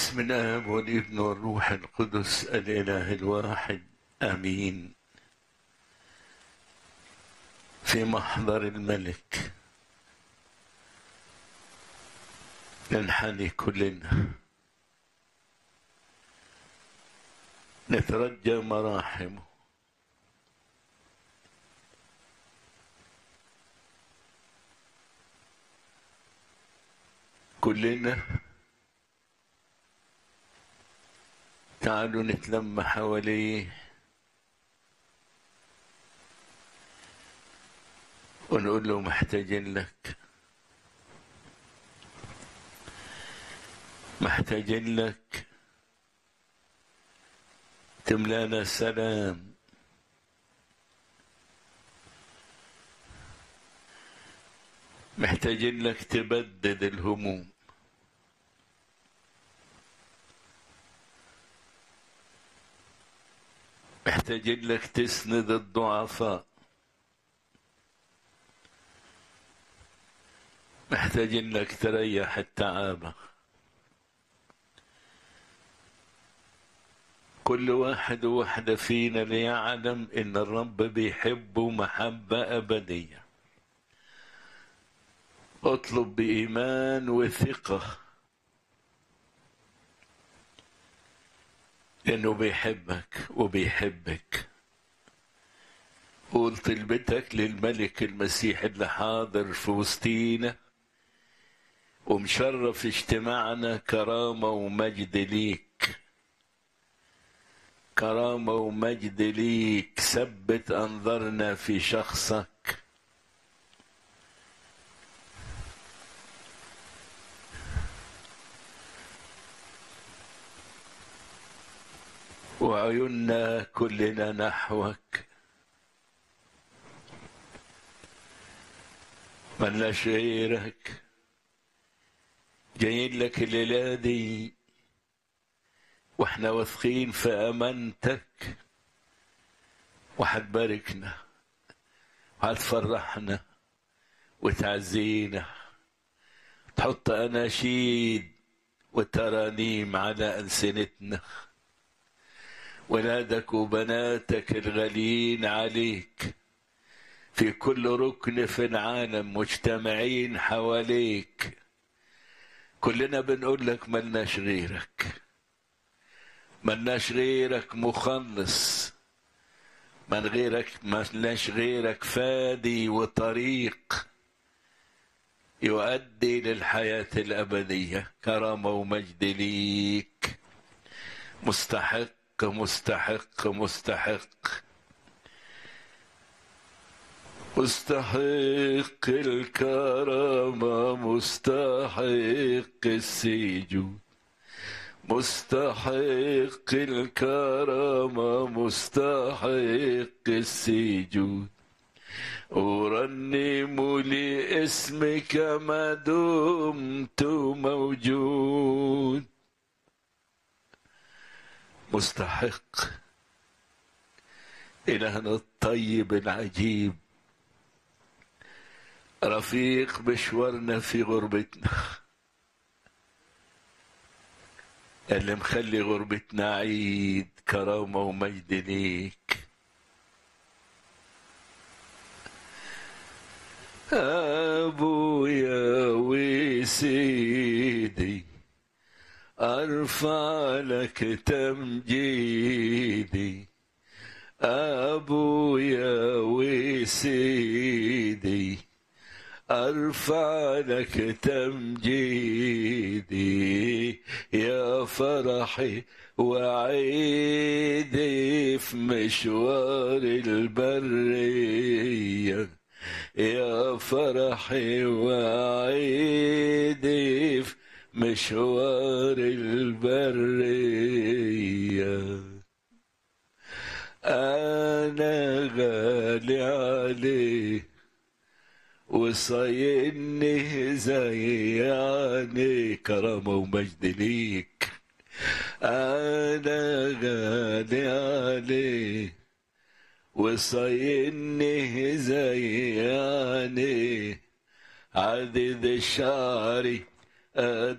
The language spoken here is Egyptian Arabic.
باسم الاب والابن والروح القدس الاله الواحد امين في محضر الملك ننحني كلنا نترجى مراحمه كلنا تعالوا نتلم حواليه ونقول له محتاجين لك محتاجين لك تملانا سلام محتاجين لك تبدد الهموم محتاجين لك تسند الضعفاء محتاجين لك تريح التعابة كل واحد وواحدة فينا ليعلم إن الرب بيحبه محبة أبدية اطلب بإيمان وثقة إنه بيحبك وبيحبك قول طلبتك للملك المسيح اللي حاضر في وسطينا ومشرف اجتماعنا كرامة ومجد ليك كرامة ومجد ليك ثبت أنظرنا في شخصك وعيوننا كلنا نحوك ملناش غيرك جايين لك الليلة دي واحنا واثقين في امانتك وهتباركنا وهتفرحنا وتعزينا تحط اناشيد وترانيم على السنتنا ولادك وبناتك الغاليين عليك في كل ركن في العالم مجتمعين حواليك كلنا بنقول لك ملناش غيرك ملناش غيرك مخلص من غيرك ملناش غيرك فادي وطريق يؤدي للحياة الأبدية كرامة ومجد ليك مستحق مستحق مستحق مستحق الكرامة مستحق السجود مستحق الكرامة مستحق السجود أرنم لاسمك ما دمت موجود مستحق إلهنا الطيب العجيب رفيق مشوارنا في غربتنا اللي مخلي غربتنا عيد كرامة ومجد ليك أبويا وسيدي أرفع لك تمجيدي أبويا وسيدي أرفع لك تمجيدي يا فرحي وعيدي في مشوار البرية يا فرحي وعيدي في مشوار البرية أنا غالي عليه وصايني زي يعني كرامة ومجد ليك أنا غالي عليه وصايني زي يعني عدد الشعري